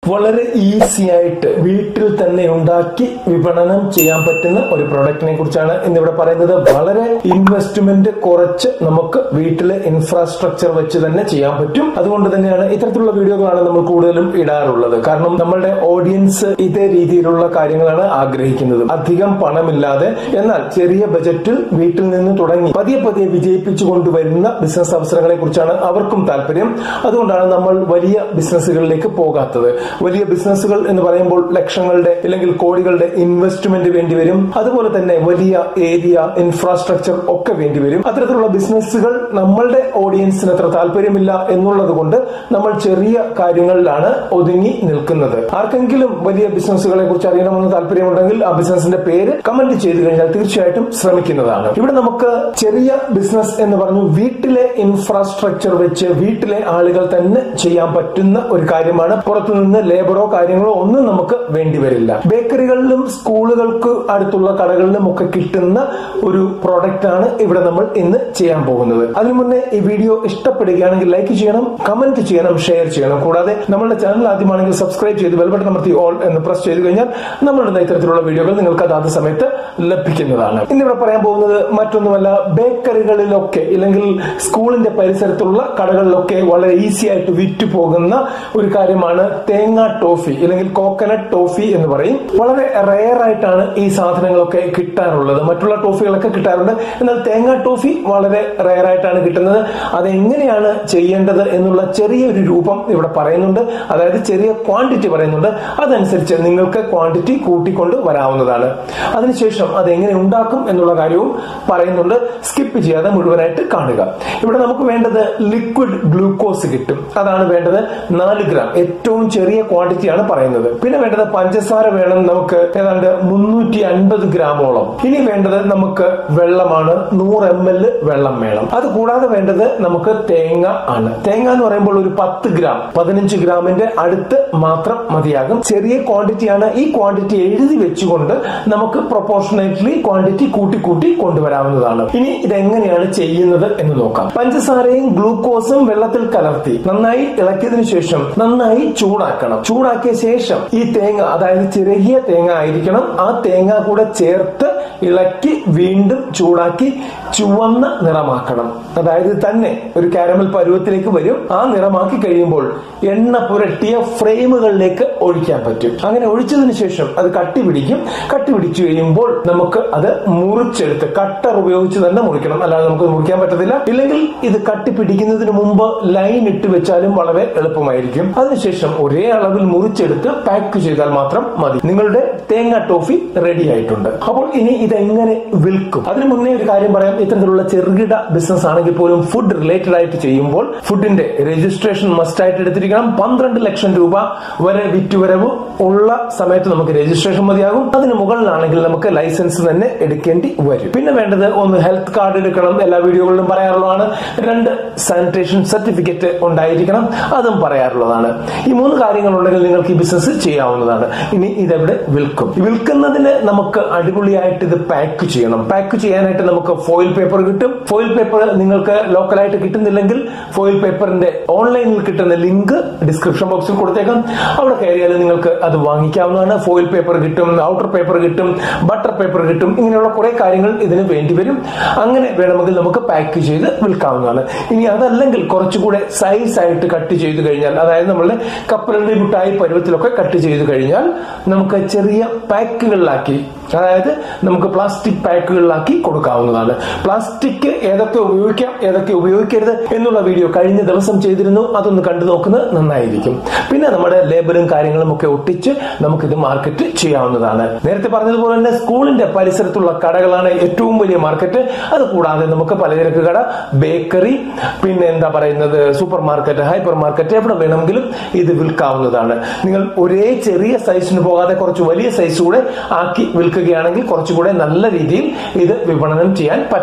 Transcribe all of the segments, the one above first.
വളരെ ഈസി ആയിട്ട് വീട്ടിൽ തന്നെ ഉണ്ടാക്കി വിപണനം ചെയ്യാൻ പറ്റുന്ന ഒരു പ്രൊഡക്റ്റിനെ കുറിച്ചാണ് ഇന്നിവിടെ പറയുന്നത് വളരെ ഇൻവെസ്റ്റ്മെന്റ് കുറച്ച് നമുക്ക് വീട്ടിലെ ഇൻഫ്രാസ്ട്രക്ചർ വെച്ച് തന്നെ ചെയ്യാൻ പറ്റും അതുകൊണ്ട് തന്നെയാണ് ഇത്തരത്തിലുള്ള വീഡിയോകളാണ് നമ്മൾ കൂടുതലും ഇടാറുള്ളത് കാരണം നമ്മളുടെ ഓഡിയൻസ് ഇതേ രീതിയിലുള്ള കാര്യങ്ങളാണ് ആഗ്രഹിക്കുന്നത് അധികം പണമില്ലാതെ എന്നാൽ ചെറിയ ബജറ്റിൽ വീട്ടിൽ നിന്ന് തുടങ്ങി പതിയെ പതിയെ വിജയിപ്പിച്ചു കൊണ്ടുവരുന്ന ബിസിനസ് അവസരങ്ങളെ കുറിച്ചാണ് അവർക്കും താല്പര്യം അതുകൊണ്ടാണ് നമ്മൾ വലിയ ബിസിനസ്സുകളിലേക്ക് പോകാത്തത് വലിയ ബിസിനസ്സുകൾ എന്ന് പറയുമ്പോൾ ലക്ഷങ്ങളുടെ അല്ലെങ്കിൽ കോടികളുടെ ഇൻവെസ്റ്റ്മെന്റ് വേണ്ടി വരും അതുപോലെ തന്നെ വലിയ ഏരിയ ഇൻഫ്രാസ്ട്രക്ചർ ഒക്കെ വേണ്ടി വരും അത്തരത്തിലുള്ള ബിസിനസ്സുകൾ നമ്മളുടെ ഓഡിയൻസിന് അത്ര താല്പര്യമില്ല എന്നുള്ളത് കൊണ്ട് നമ്മൾ ചെറിയ കാര്യങ്ങളിലാണ് ഒതുങ്ങി നിൽക്കുന്നത് ആർക്കെങ്കിലും വലിയ ബിസിനസ്സുകളെ കുറിച്ച് അറിയണമെന്ന് താല്പര്യമുണ്ടെങ്കിൽ ആ ബിസിനസിന്റെ പേര് കമന്റ് ചെയ്തു കഴിഞ്ഞാൽ തീർച്ചയായിട്ടും ശ്രമിക്കുന്നതാണ് ഇവിടെ നമുക്ക് ചെറിയ ബിസിനസ് എന്ന് പറഞ്ഞു വീട്ടിലെ ഇൻഫ്രാസ്ട്രക്ചർ വെച്ച് വീട്ടിലെ ആളുകൾ തന്നെ ചെയ്യാൻ പറ്റുന്ന ഒരു കാര്യമാണ് പുറത്തുനിന്ന് ലേബറോ കാര്യങ്ങളോ ഒന്നും നമുക്ക് വേണ്ടി വരില്ല ബേക്കറികളിലും സ്കൂളുകൾക്ക് അടുത്തുള്ള കടകളിലും ഒക്കെ കിട്ടുന്ന ഒരു പ്രോഡക്റ്റ് ആണ് ഇവിടെ നമ്മൾ ഇന്ന് ചെയ്യാൻ പോകുന്നത് അതിനു മുന്നേ ഈ വീഡിയോ ഇഷ്ടപ്പെടുകയാണെങ്കിൽ ലൈക്ക് ചെയ്യണം കമന്റ് ചെയ്യണം ഷെയർ ചെയ്യണം കൂടാതെ നമ്മളുടെ ചാനൽ ആദ്യമാണെങ്കിൽ സബ്സ്ക്രൈബ് ചെയ്ത് ബെൽബട്ടൺ അമർത്തി ഓൾ എന്ന് പ്രസ് ചെയ്ത് കഴിഞ്ഞാൽ നമ്മളുടെ ഇത്തരത്തിലുള്ള വീഡിയോകൾ നിങ്ങൾക്ക് അതാത് സമയത്ത് ലഭിക്കുന്നതാണ് ഇന്നിവിടെ പറയാൻ പോകുന്നത് മറ്റൊന്നുമല്ല ബേക്കറികളിലൊക്കെ ഇല്ലെങ്കിൽ സ്കൂളിന്റെ പരിസരത്തുള്ള കടകളിലൊക്കെ വളരെ ഈസി ആയിട്ട് വിറ്റ് പോകുന്ന ഒരു കാര്യമാണ് തേങ്ങ ടോഫി അല്ലെങ്കിൽ കോക്കനട്ട് ടോഫി എന്ന് പറയും വളരെ റെയർ ആയിട്ടാണ് ഈ സാധനങ്ങളൊക്കെ കിട്ടാറുള്ളത് മറ്റുള്ള ടോഫികളൊക്കെ കിട്ടാറുണ്ട് എന്നാൽ തേങ്ങ ടോഫി വളരെ റെയർ ആയിട്ടാണ് കിട്ടുന്നത് അതെങ്ങനെയാണ് ചെയ്യേണ്ടത് എന്നുള്ള ചെറിയൊരു രൂപം ഇവിടെ പറയുന്നുണ്ട് അതായത് ചെറിയ ക്വാണ്ടിറ്റി പറയുന്നുണ്ട് അതനുസരിച്ച് നിങ്ങൾക്ക് ക്വാണ്ടിറ്റി കൂട്ടിക്കൊണ്ട് വരാവുന്നതാണ് അതിനുശേഷം അത് എങ്ങനെ ഉണ്ടാക്കും എന്നുള്ള കാര്യവും പറയുന്നുണ്ട് സ്കിപ്പ് ചെയ്യാതെ മുഴുവനായിട്ട് കാണുക ഇവിടെ നമുക്ക് വേണ്ടത് ലിക്വിഡ് ഗ്ലൂക്കോസ് കിട്ടും അതാണ് വേണ്ടത് നാല് ഗ്രാം ഏറ്റവും ചെറിയ ക്വാണ്ടിറ്റിയാണ് പറയുന്നത് പിന്നെ വേണ്ടത് പഞ്ചസാര വേണം നമുക്ക് ഏതാണ്ട് മുന്നൂറ്റി അൻപത് ഗ്രാമോളം ഇനി വേണ്ടത് നമുക്ക് വെള്ളമാണ് നൂറ് എം എൽ വെള്ളം വേണം അത് കൂടാതെ വേണ്ടത് നമുക്ക് തേങ്ങ ആണ് തേങ്ങ എന്ന് പറയുമ്പോൾ ഒരു പത്ത് ഗ്രാം പതിനഞ്ച് ഗ്രാമിന്റെ അടുത്ത് മാത്രം മതിയാകും ചെറിയ ക്വാണ്ടിറ്റിയാണ് ഈ ക്വാണ്ടിറ്റി എഴുതി വെച്ചുകൊണ്ട് നമുക്ക് പ്രൊപ്പോർഷനേറ്റ്ലി ക്വാണ്ടിറ്റി കൂട്ടി കൂട്ടി കൊണ്ടുവരാവുന്നതാണ് ഇനി ഇതെങ്ങനെയാണ് ചെയ്യുന്നത് എന്ന് നോക്കാം പഞ്ചസാരയും ഗ്ലൂക്കോസും വെള്ളത്തിൽ കലർത്തി നന്നായി ഇളക്കിയതിനു ശേഷം നന്നായി ചൂടാക്കണം ചൂടാക്കിയ ശേഷം ഈ തേങ്ങ അതായത് ചെറിയ തേങ്ങ ആയിരിക്കണം ആ തേങ്ങ കൂടെ ചേർത്ത് ഇളക്കി വീണ്ടും ചൂടാക്കി ചുവന്ന നിറമാക്കണം അതായത് തന്നെ ഒരു കാരമൽ പരുവത്തിലേക്ക് വരും ആ നിറമാക്കി കഴിയുമ്പോൾ എണ്ണ പുരട്ടിയ ഫ്രെയിമുകളിലേക്ക് ഒഴിക്കാൻ പറ്റും അങ്ങനെ ഒഴിച്ചതിന് ശേഷം അത് കട്ടി പിടിക്കും കട്ടി പിടിച്ചു കഴിയുമ്പോൾ നമുക്ക് അത് മുറിച്ചെടുത്ത് കട്ടർ ഉപയോഗിച്ച് തന്നെ മുറിക്കണം അല്ലാതെ നമുക്ക് മുറിക്കാൻ പറ്റത്തില്ല ഇല്ലെങ്കിൽ ഇത് കട്ടി പിടിക്കുന്നതിന് മുമ്പ് ലൈൻ ഇട്ട് വെച്ചാലും വളരെ എളുപ്പമായിരിക്കും അതിനുശേഷം ഒരേ അളവിൽ മുറിച്ചെടുത്ത് പാക്ക് ചെയ്താൽ മാത്രം മതി നിങ്ങളുടെ തേങ്ങ ടോഫി റെഡി ആയിട്ടുണ്ട് അപ്പോൾ ഇനി ഇതെങ്ങനെ വിൽക്കും അതിനു മുന്നേ ഒരു കാര്യം പറയാം ഇത്തരത്തിലുള്ള ചെറുകിട ബിസിനസ് ആണെങ്കിൽ പോലും ഫുഡ് റിലേറ്റഡ് ആയിട്ട് ചെയ്യുമ്പോൾ ഫുഡിന്റെ രജിസ്ട്രേഷൻ മസ്റ്റ് ആയിട്ട് എടുത്തിരിക്കണം പന്ത്രണ്ട് ലക്ഷം രൂപ വരെ വിറ്റുവരവ് ഉള്ള സമയത്ത് നമുക്ക് രജിസ്ട്രേഷൻ മതിയാകും അതിന് മുകളിലാണെങ്കിൽ നമുക്ക് ലൈസൻസ് തന്നെ എടുക്കേണ്ടി വരും പിന്നെ വേണ്ടത് ഒന്ന് ഹെൽത്ത് കാർഡ് എടുക്കണം എല്ലാ വീഡിയോകളിലും പറയാറുള്ളതാണ് രണ്ട് സാനിറ്റേഷൻ സർട്ടിഫിക്കറ്റ് ഉണ്ടായിരിക്കണം അതും പറയാറുള്ളതാണ് ഈ മൂന്ന് കാര്യങ്ങൾ ഉണ്ടെങ്കിൽ നിങ്ങൾക്ക് ഈ ബിസിനസ് ചെയ്യാവുന്നതാണ് ഇനി ഇതെവിടെ വിൽക്കും വിൽക്കുന്നതിന് നമുക്ക് അടിപൊളിയായിട്ട് ഇത് പാക്ക് ചെയ്യണം പാക്ക് ചെയ്യാനായിട്ട് നമുക്ക് ഫോയിൽ പേപ്പർ കിട്ടും ഫോയിൽ പേപ്പർ നിങ്ങൾക്ക് ലോക്കലായിട്ട് കിട്ടുന്നില്ലെങ്കിൽ ഫോയിൽ പേപ്പറിന്റെ ഓൺലൈനിൽ കിട്ടുന്ന ലിങ്ക് ഡിസ്ക്രിപ്ഷൻ ബോക്സിൽ കൊടുത്തേക്കാം അവിടെ കയറിയാൽ നിങ്ങൾക്ക് അത് വാങ്ങിക്കാവുന്നതാണ് ഫോയിൽ പേപ്പർ കിട്ടും ഔട്ടർ പേപ്പർ കിട്ടും ബട്ടർ പേപ്പർ കിട്ടും ഇങ്ങനെയുള്ള കുറെ കാര്യങ്ങൾ ഇതിന് വേണ്ടി വരും അങ്ങനെ വേണമെങ്കിൽ നമുക്ക് പാക്ക് ചെയ്ത് വിൽക്കാവുന്നതാണ് ഇനി അതല്ലെങ്കിൽ കുറച്ചുകൂടെ സൈസ് ആയിട്ട് കട്ട് ചെയ്ത് കഴിഞ്ഞാൽ അതായത് നമ്മളുടെ കപ്പലണ്ടി മുട്ടായി പരുവത്തിലൊക്കെ കട്ട് ചെയ്ത് കഴിഞ്ഞാൽ നമുക്ക് ചെറിയ പാക്കുകളിലാക്കി അതായത് നമുക്ക് പ്ലാസ്റ്റിക് പാക്കുകളിലാക്കി കൊടുക്കാവുന്നതാണ് പ്ലാസ്റ്റിക് ഏതൊക്കെ ഉപയോഗിക്കാം ഏതൊക്കെ ഉപയോഗിക്കരുത് എന്നുള്ള വീഡിയോ കഴിഞ്ഞ ദിവസം ചെയ്തിരുന്നു അതൊന്ന് കണ്ടു നോക്കുന്നത് നന്നായിരിക്കും പിന്നെ നമ്മുടെ ലേബലും കാര്യങ്ങളും ഒക്കെ ഒട്ടിച്ച് നമുക്കിത് മാർക്കറ്റ് ചെയ്യാവുന്നതാണ് നേരത്തെ പറഞ്ഞതുപോലെ തന്നെ സ്കൂളിന്റെ പരിസരത്തുള്ള കടകളാണ് ഏറ്റവും വലിയ മാർക്കറ്റ് അത് കൂടാതെ നമുക്ക് പലചരക്ക് കട ബേക്കറി പിന്നെ എന്താ പറയുന്നത് സൂപ്പർ മാർക്കറ്റ് ഹൈപ്പർ മാർക്കറ്റ് എവിടെ വേണമെങ്കിലും ഇത് വിൽക്കാവുന്നതാണ് നിങ്ങൾ ഒരേ ചെറിയ സൈസിന് പോകാതെ കുറച്ച് വലിയ സൈസ് കൂടെ ആക്കി വിൽക്കുകയാണെങ്കിൽ കുറച്ചുകൂടെ നല്ല രീതിയിൽ ഇത് വിപണനം ചെയ്യാൻ പറ്റും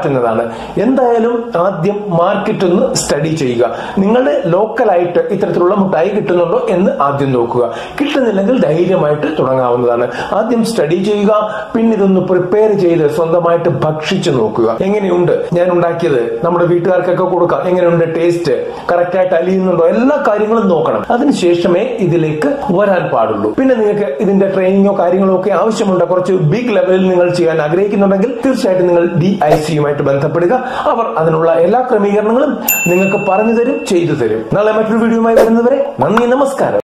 പറ്റുന്നതാണ് എന്തായാലും ആദ്യം മാർക്കറ്റ് ഒന്ന് സ്റ്റഡി ചെയ്യുക നിങ്ങളുടെ ലോക്കലായിട്ട് ഇത്തരത്തിലുള്ള മുട്ടായി കിട്ടുന്നുണ്ടോ എന്ന് ആദ്യം നോക്കുക കിട്ടുന്നില്ലെങ്കിൽ ധൈര്യമായിട്ട് തുടങ്ങാവുന്നതാണ് ആദ്യം സ്റ്റഡി ചെയ്യുക പിന്നെ ഇതൊന്ന് പ്രിപ്പയർ ചെയ്ത് സ്വന്തമായിട്ട് ഭക്ഷിച്ചു നോക്കുക എങ്ങനെയുണ്ട് ഞാൻ ഉണ്ടാക്കിയത് നമ്മുടെ വീട്ടുകാർക്കൊക്കെ കൊടുക്കാം എങ്ങനെയുണ്ട് ടേസ്റ്റ് കറക്റ്റ് ആയിട്ട് അലിയുന്നുണ്ടോ എല്ലാ കാര്യങ്ങളും നോക്കണം അതിനുശേഷമേ ഇതിലേക്ക് വരാൻ പാടുള്ളൂ പിന്നെ നിങ്ങൾക്ക് ഇതിന്റെ ട്രെയിനിങ്ങോ കാര്യങ്ങളോ ഒക്കെ ആവശ്യമുണ്ട് കുറച്ച് ബിഗ് ലെവലിൽ നിങ്ങൾ ചെയ്യാൻ ആഗ്രഹിക്കുന്നുണ്ടെങ്കിൽ തീർച്ചയായിട്ടും നിങ്ങൾ ഡി ഐ സിയുമായിട്ട് ബന്ധപ്പെടുക അവർ അതിനുള്ള എല്ലാ ക്രമീകരണങ്ങളും നിങ്ങൾക്ക് പറഞ്ഞു തരും ചെയ്തു തരും നാളെ മറ്റൊരു വീഡിയോയുമായി വരുന്നവരെ നന്ദി നമസ്കാരം